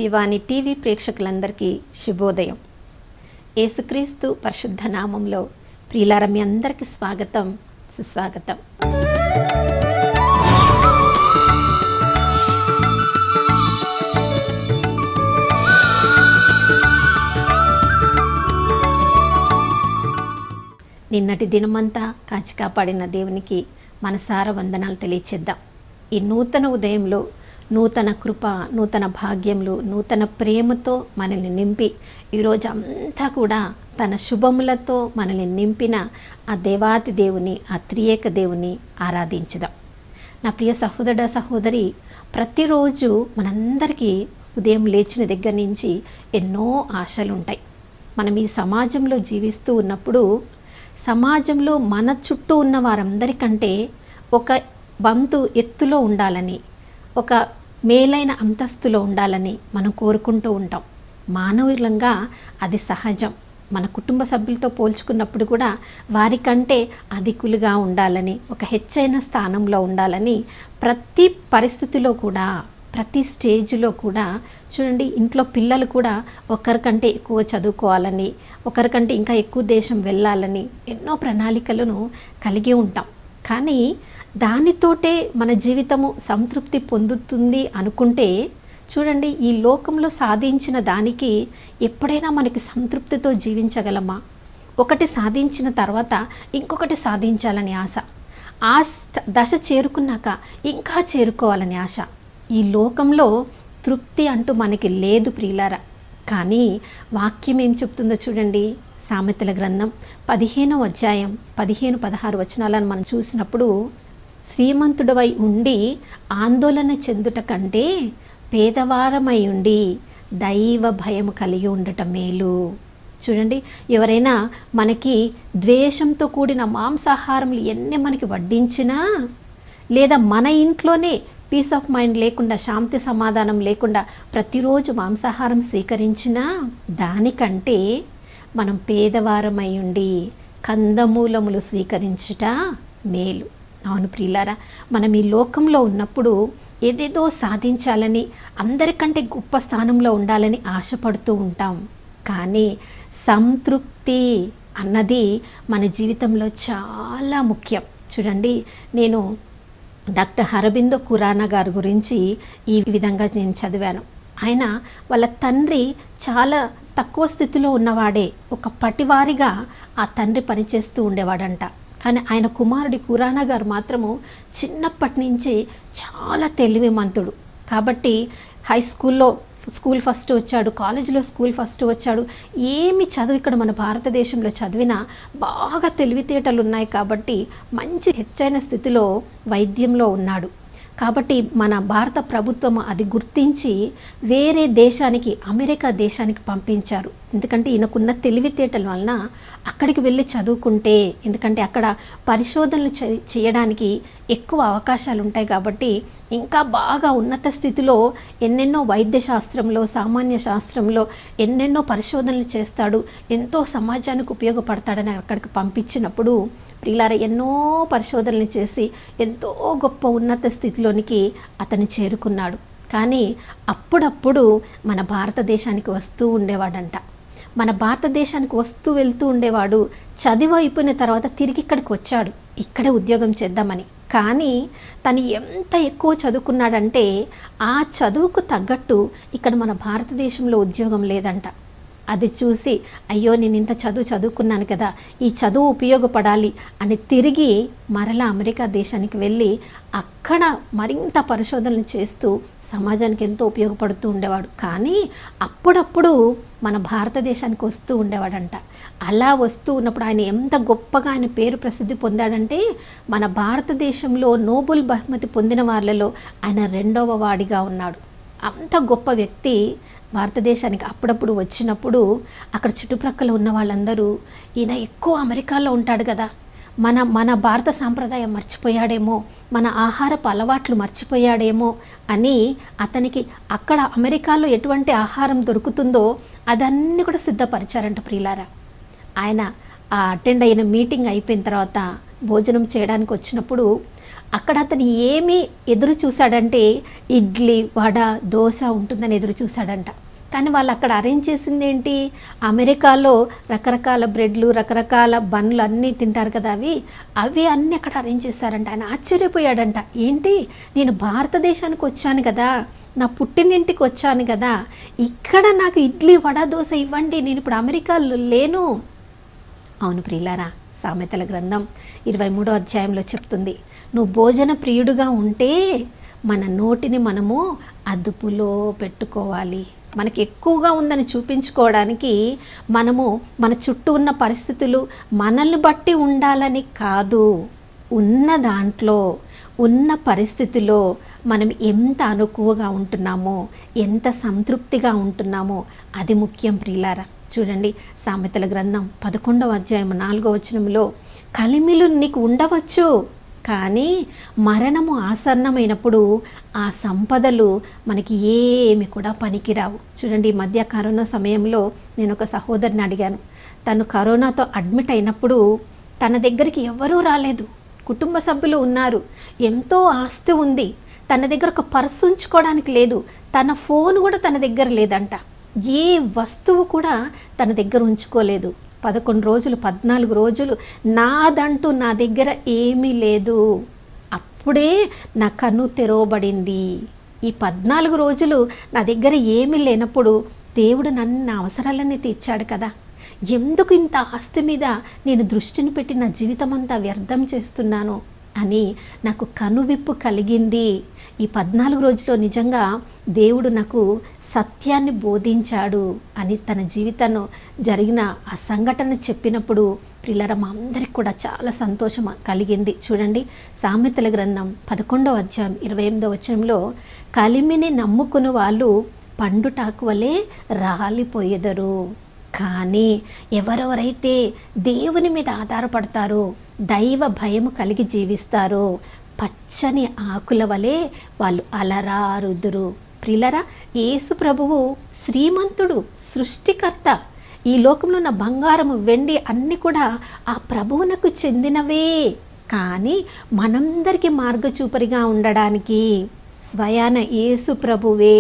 దివ్యవాణి TV ప్రేక్షకులందరికీ శుభోదయం యేసుక్రీస్తు పరిశుద్ధ నామంలో ప్రియులార మీ అందరికీ స్వాగతం సుస్వాగతం నిన్నటి దినమంతా కాచి కాపాడిన దేవునికి మనసార వందనాలు తెలియచేద్దాం ఈ నూతన ఉదయంలో నూతన కృప నూతన భాగ్యములు నూతన ప్రేమతో మనల్ని నింపి ఈరోజు అంతా కూడా తన శుభములతో మనల్ని నింపిన ఆ దేవాతి దేవుని ఆ త్రియేక దేవుని ఆరాధించుదాం నా ప్రియ సహోదర సహోదరి ప్రతిరోజు మనందరికీ ఉదయం లేచిన దగ్గర నుంచి ఎన్నో ఆశలు ఉంటాయి మనం ఈ సమాజంలో జీవిస్తూ ఉన్నప్పుడు సమాజంలో మన చుట్టూ ఉన్న వారందరికంటే ఒక వంతు ఎత్తులో ఉండాలని ఒక మేలైన అంతస్తులో ఉండాలని మనం కోరుకుంటూ ఉంటాం మానవులంగా అది సహజం మన కుటుంబ సభ్యులతో పోల్చుకున్నప్పుడు కూడా వారికంటే అధికులుగా ఉండాలని ఒక హెచ్చైన స్థానంలో ఉండాలని ప్రతి పరిస్థితిలో కూడా ప్రతి స్టేజ్లో కూడా చూడండి ఇంట్లో పిల్లలు కూడా ఒకరికంటే ఎక్కువ చదువుకోవాలని ఒకరికంటే ఇంకా ఎక్కువ దేశం వెళ్ళాలని ఎన్నో ప్రణాళికలను కలిగి ఉంటాం కానీ దానితోటే మన జీవితము సంతృప్తి పొందుతుంది అనుకుంటే చూడండి ఈ లోకంలో సాధించిన దానికి ఎప్పుడైనా మనకి సంతృప్తితో జీవించగలమా ఒకటి సాధించిన తర్వాత ఇంకొకటి సాధించాలని ఆశ ఆ స్థ- దశ చేరుకున్నాక ఇంకా చేరుకోవాలని ఆశ ఈ లోకంలో తృప్తి అంటూ మనకి లేదు ప్రియులారా కానీ వాక్యం ఏం చెప్తుందో చూడండి సామెతల గ్రంథం పదిహేనో అధ్యాయం పదిహేను పదహారు వచనాలను మనం చూసినప్పుడు శ్రీమంతుడవై ఉండి ఆందోళన చెందుట కంటే పేదవారమై ఉండి దైవ భయం కలిగి ఉండటం మేలు చూడండి ఎవరైనా మనకి ద్వేషంతో కూడిన మాంసాహారములు ఎన్ని మనకి వడ్డించినా లేదా మన ఇంట్లోనే పీస్ ఆఫ్ మైండ్ లేకుండా శాంతి సమాధానం లేకుండా ప్రతిరోజు మాంసాహారం స్వీకరించినా దానికంటే మనం పేదవారమై ఉండి కందమూలములు స్వీకరించుట మేలు అవును ప్రియులారా మనం ఈ లోకంలో ఉన్నప్పుడు ఏదేదో సాధించాలని అందరికంటే గొప్ప స్థానంలో ఉండాలని ఆశపడుతూ ఉంటాం కానీ సంతృప్తి అన్నది మన జీవితంలో చాలా ముఖ్యం చూడండి నేను డాక్టర్ హరబిందో కురానా గారి గురించి ఈ విధంగా నేను చదివాను ఆయన వాళ్ళ తండ్రి చాలా తక్కువ స్థితిలో ఉన్నవాడే ఒక పటివారిగా ఆ తండ్రి పనిచేస్తూ ఉండేవాడంట కానీ ఆయన కుమారుడి కురానా గారు మాత్రము చిన్నప్పటి నుంచి చాలా తెలివిమంతుడు కాబట్టి హై స్కూల్లో స్కూల్ ఫస్ట్ వచ్చాడు కాలేజీలో స్కూల్ ఫస్ట్ వచ్చాడు ఏమి చదువు ఇక్కడ మన భారతదేశంలో చదివినా బాగా తెలివితేటలు ఉన్నాయి కాబట్టి మంచి హెచ్చైన స్థితిలో వైద్యంలో ఉన్నాడు కాబట్టి మన భారత ప్రభుత్వం అది గుర్తించి వేరే దేశానికి అమెరికా దేశానికి పంపించారు ఎందుకంటే ఈయనకున్న తెలివితేటల వలన అక్కడికి వెళ్ళి చదువుకుంటే ఎందుకంటే అక్కడ పరిశోధనలు చే- చేయడానికి ఎక్కువ అవకాశాలు ఉంటాయి కాబట్టి ఇంకా బాగా ఉన్నత స్థితిలో ఎన్నెన్నో వైద్య శాస్త్రంలో సామాన్య శాస్త్రంలో ఎన్నెన్నో పరిశోధనలు చేస్తాడు ఎంతో సమాజానికి ఉపయోగపడతాడని అక్కడికి పంపించినప్పుడు ప్రియులార ఎన్నో పరిశోధనలు చేసి ఎంతో గొప్ప ఉన్నత స్థితిలోనికి అతను చేరుకున్నాడు కానీ అప్పుడప్పుడు మన భారతదేశానికి వస్తూ ఉండేవాడంట మన భారతదేశానికి వస్తూ వెళ్తూ ఉండేవాడు చదివి అయిపోయిన తర్వాత తిరిగి ఇక్కడికి వచ్చాడు ఇక్కడే ఉద్యోగం చేద్దామని కానీ తను ఎంత ఎక్కువ చదువుకున్నాడంటే ఆ చదువుకు తగ్గట్టు ఇక్కడ మన భారతదేశంలో ఉద్యోగం లేదంట అది చూసి అయ్యో నేను ఇంత చదువు చదువుకున్నాను కదా ఈ చదువు ఉపయోగపడాలి అని తిరిగి మరలా అమెరికా దేశానికి వెళ్ళి అక్కడ మరింత పరిశోధనలు చేస్తూ సమాజానికి ఎంతో ఉపయోగపడుతూ ఉండేవాడు కానీ అప్పుడప్పుడు మన భారతదేశానికి వస్తూ ఉండేవాడంట అలా వస్తూ ఉన్నప్పుడు ఆయన ఎంత గొప్పగా ఆయన పేరు ప్రసిద్ధి పొందాడంటే మన భారతదేశంలో నోబెల్ బహుమతి పొందిన వాళ్ళలో ఆయన రెండవ వాడిగా ఉన్నాడు అంత గొప్ప వ్యక్తి భారతదేశానికి అప్పుడప్పుడు వచ్చినప్పుడు అక్కడ చుట్టుప్రక్కల ఉన్న వాళ్ళందరూ ఈయన ఎక్కువ అమెరికాలో ఉంటాడు కదా మన మన భారత సాంప్రదాయం మర్చిపోయాడేమో మన ఆహారపు అలవాట్లు మర్చిపోయాడేమో అని అతనికి అక్కడ అమెరికాలో ఎటువంటి ఆహారం దొరుకుతుందో అదన్నీ కూడా సిద్ధపరిచారంట ప్రియులారా ఆయన ఆ అటెండ్ అయిన మీటింగ్ అయిపోయిన తర్వాత భోజనం చేయడానికి వచ్చినప్పుడు అక్కడ అతను ఏమి ఎదురు చూశాడంటే ఇడ్లీ వడ దోశ ఉంటుందని ఎదురు చూశాడంట కానీ వాళ్ళు అక్కడ అరేంజ్ చేసింది ఏంటి అమెరికాలో రకరకాల బ్రెడ్లు రకరకాల బండ్లు అన్నీ తింటారు కదా అవి అవి అన్నీ అక్కడ అరేంజ్ చేశారంట ఆయన ఆశ్చర్యపోయాడంట ఏంటి నేను భారతదేశానికి వచ్చాను కదా నా పుట్టినింటికి వచ్చాను కదా ఇక్కడ నాకు ఇడ్లీ వడ దోశ ఇవ్వండి నేను ఇప్పుడు అమెరికాలో లేను అవును ప్రియులారా సామెతల గ్రంథం ఇరవై మూడో అధ్యాయంలో చెప్తుంది నువ్వు భోజన ప్రియుడుగా ఉంటే మన నోటిని మనము అదుపులో పెట్టుకోవాలి మనకి ఎక్కువగా ఉందని చూపించుకోవడానికి మనము మన చుట్టూ ఉన్న పరిస్థితులు మనల్ని బట్టి ఉండాలని కాదు ఉన్న దాంట్లో ఉన్న పరిస్థితిలో మనం ఎంత అనుకువగా ఉంటున్నామో ఎంత సంతృప్తిగా ఉంటున్నామో అది ముఖ్యం ప్రియులారా చూడండి సామెతల గ్రంథం పదకొండవ అధ్యాయం నాలుగో వచనంలో కలిమిలు నీకు ఉండవచ్చు కానీ మరణము ఆసన్నమైనప్పుడు ఆ సంపదలు మనకి ఏమి కూడా పనికిరావు చూడండి ఈ మధ్య కరోనా సమయంలో నేను ఒక సహోదరిని అడిగాను తను కరోనాతో అడ్మిట్ అయినప్పుడు తన దగ్గరికి ఎవరూ రాలేదు కుటుంబ సభ్యులు ఉన్నారు ఎంతో ఆస్తి ఉంది తన దగ్గర ఒక పర్సు ఉంచుకోవడానికి లేదు తన ఫోన్ కూడా తన దగ్గర లేదంట ఏ వస్తువు కూడా తన దగ్గర ఉంచుకోలేదు పదకొండు రోజులు పద్నాలుగు రోజులు నాదంటూ నా దగ్గర ఏమీ లేదు అప్పుడే నా కన్ను తెరవబడింది ఈ పద్నాలుగు రోజులు నా దగ్గర ఏమీ లేనప్పుడు దేవుడు నన్ను నా అవసరాలన్నీ తీర్చాడు కదా ఎందుకు ఇంత ఆస్తి మీద నేను దృష్టిని పెట్టి నా జీవితం అంతా వ్యర్థం చేస్తున్నాను అని నాకు కనువిప్పు కలిగింది ఈ పద్నాలుగు రోజుల్లో నిజంగా దేవుడు నాకు సత్యాన్ని బోధించాడు అని తన జీవితంలో జరిగిన ఆ సంఘటన చెప్పినప్పుడు పిల్లల మా అందరికి కూడా చాలా సంతోషం కలిగింది చూడండి సామెతల గ్రంథం పదకొండవ అధ్యాయం ఇరవై ఎనిమిదో వచనంలో కలిమిని నమ్ముకుని వాళ్ళు పండుటాకు వలె రాలిపోయేదరు కానీ ఎవరెవరైతే దేవుని మీద ఆధారపడతారో దైవ భయము కలిగి జీవిస్తారో పచ్చని ఆకుల వలె వాళ్ళు అలరారుదురు ప్రిలరా యేసు ప్రభువు శ్రీమంతుడు సృష్టికర్త ఈ లోకంలో ఉన్న బంగారము వెండి అన్నీ కూడా ఆ ప్రభువునకు చెందినవే కానీ మనందరికీ మార్గచూపరిగా ఉండడానికి స్వయాన యేసు ప్రభువే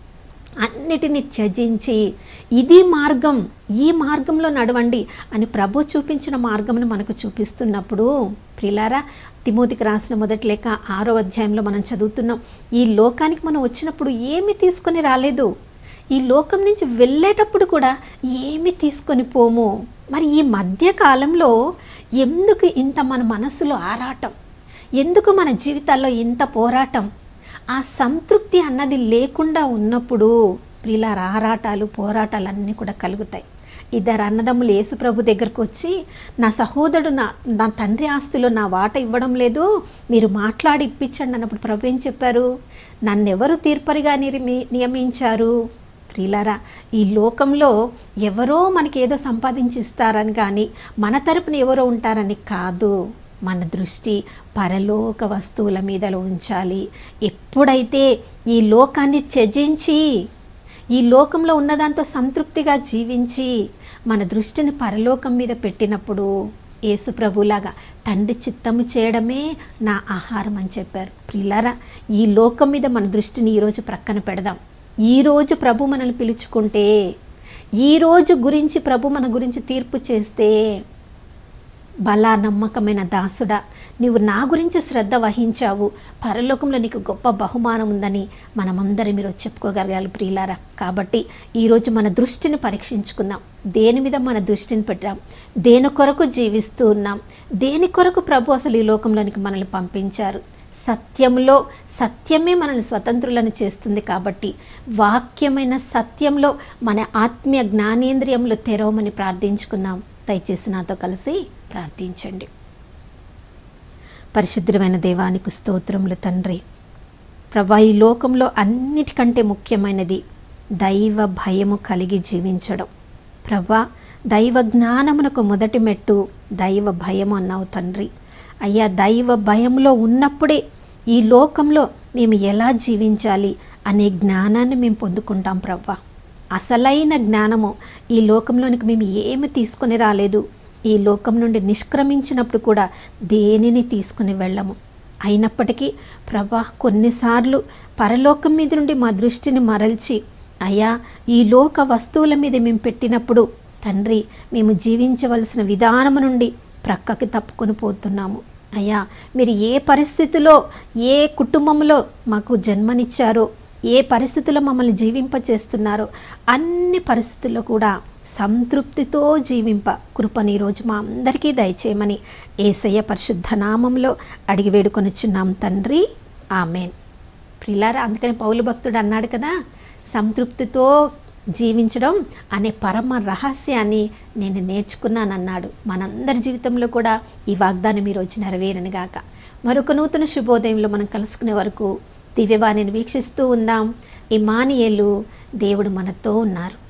అన్నిటిని త్యజించి ఇది మార్గం ఈ మార్గంలో నడవండి అని ప్రభు చూపించిన మార్గమును మనకు చూపిస్తున్నప్పుడు ప్రిలారా తిమోతికి రాసిన మొదటి లేక ఆరో అధ్యాయంలో మనం చదువుతున్నాం ఈ లోకానికి మనం వచ్చినప్పుడు ఏమి తీసుకొని రాలేదు ఈ లోకం నుంచి వెళ్ళేటప్పుడు కూడా ఏమి తీసుకొని పోము మరి ఈ మధ్య కాలంలో ఎందుకు ఇంత మన మనసులో ఆరాటం ఎందుకు మన జీవితాల్లో ఇంత పోరాటం ఆ సంతృప్తి అన్నది లేకుండా ఉన్నప్పుడు ప్రియుల ఆరాటాలు పోరాటాలు అన్నీ కూడా కలుగుతాయి ఇద్దరు అన్నదమ్ములు యేసుప్రభు దగ్గరకు వచ్చి నా సహోదరుడు నా నా తండ్రి ఆస్తిలో నా వాట ఇవ్వడం లేదు మీరు మాట్లాడి ఇప్పించండి అన్నప్పుడు ప్రభు ఏం చెప్పారు నన్నెవరు తీర్పరిగా నియమి నియమించారు ప్రియులారా ఈ లోకంలో ఎవరో మనకి ఏదో సంపాదించి ఇస్తారని కానీ మన తరపున ఎవరో ఉంటారని కాదు మన దృష్టి పరలోక వస్తువుల మీద ఉంచాలి ఎప్పుడైతే ఈ లోకాన్ని త్యజించి ఈ లోకంలో ఉన్నదాంతో సంతృప్తిగా జీవించి మన దృష్టిని పరలోకం మీద పెట్టినప్పుడు యేసు ప్రభులాగా తండ్రి చిత్తము చేయడమే నా ఆహారం అని చెప్పారు ప్రిల్లరా ఈ లోకం మీద మన దృష్టిని ఈరోజు ప్రక్కన పెడదాం ఈరోజు ప్రభు మనల్ని పిలుచుకుంటే ఈరోజు గురించి ప్రభు మన గురించి తీర్పు చేస్తే బలా నమ్మకమైన దాసుడా నీవు నా గురించి శ్రద్ధ వహించావు పరలోకంలో నీకు గొప్ప బహుమానం ఉందని మనమందరం మీరు చెప్పుకోగలగాలి ప్రియులారా కాబట్టి ఈరోజు మన దృష్టిని పరీక్షించుకుందాం దేని మీద మన దృష్టిని పెట్టాం దేని కొరకు జీవిస్తూ ఉన్నాం దేని కొరకు ప్రభు అసలు ఈ లోకంలోనికి మనల్ని పంపించారు సత్యంలో సత్యమే మనల్ని స్వతంత్రులను చేస్తుంది కాబట్టి వాక్యమైన సత్యంలో మన ఆత్మీయ జ్ఞానేంద్రియంలో తెరవమని ప్రార్థించుకుందాం దయచేసి నాతో కలిసి ప్రార్థించండి పరిశుద్ధమైన దేవానికి స్తోత్రములు తండ్రి ప్రభా ఈ లోకంలో అన్నిటికంటే ముఖ్యమైనది దైవ భయము కలిగి జీవించడం ప్రభా దైవ జ్ఞానమునకు మొదటి మెట్టు దైవ భయము అన్నావు తండ్రి అయ్యా దైవ భయంలో ఉన్నప్పుడే ఈ లోకంలో మేము ఎలా జీవించాలి అనే జ్ఞానాన్ని మేము పొందుకుంటాం ప్రవ్వా అసలైన జ్ఞానము ఈ లోకంలోనికి మేము ఏమి తీసుకొని రాలేదు ఈ లోకం నుండి నిష్క్రమించినప్పుడు కూడా దేనిని తీసుకుని వెళ్ళము అయినప్పటికీ ప్రభా కొన్నిసార్లు పరలోకం మీద నుండి మా దృష్టిని మరల్చి అయ్యా ఈ లోక వస్తువుల మీద మేము పెట్టినప్పుడు తండ్రి మేము జీవించవలసిన విధానము నుండి ప్రక్కకి తప్పుకొని పోతున్నాము అయ్యా మీరు ఏ పరిస్థితిలో ఏ కుటుంబంలో మాకు జన్మనిచ్చారో ఏ పరిస్థితుల్లో మమ్మల్ని జీవింపచేస్తున్నారో అన్ని పరిస్థితుల్లో కూడా సంతృప్తితో జీవింప కృపని ఈరోజు మా అందరికీ దయచేయమని ఏసయ్య పరిశుద్ధ నామంలో అడిగి వేడుకొనిచున్నాం తండ్రి ఆమెన్ ప్రిలారా అందుకని పౌలు భక్తుడు అన్నాడు కదా సంతృప్తితో జీవించడం అనే పరమ రహస్యాన్ని నేను నేర్చుకున్నానన్నాడు మనందరి జీవితంలో కూడా ఈ వాగ్దానం ఈరోజు నెరవేరని గాక మరొక నూతన శుభోదయంలో మనం కలుసుకునే వరకు దివ్యవాణిని వీక్షిస్తూ ఉందాం ఇమానియేలు దేవుడు మనతో ఉన్నారు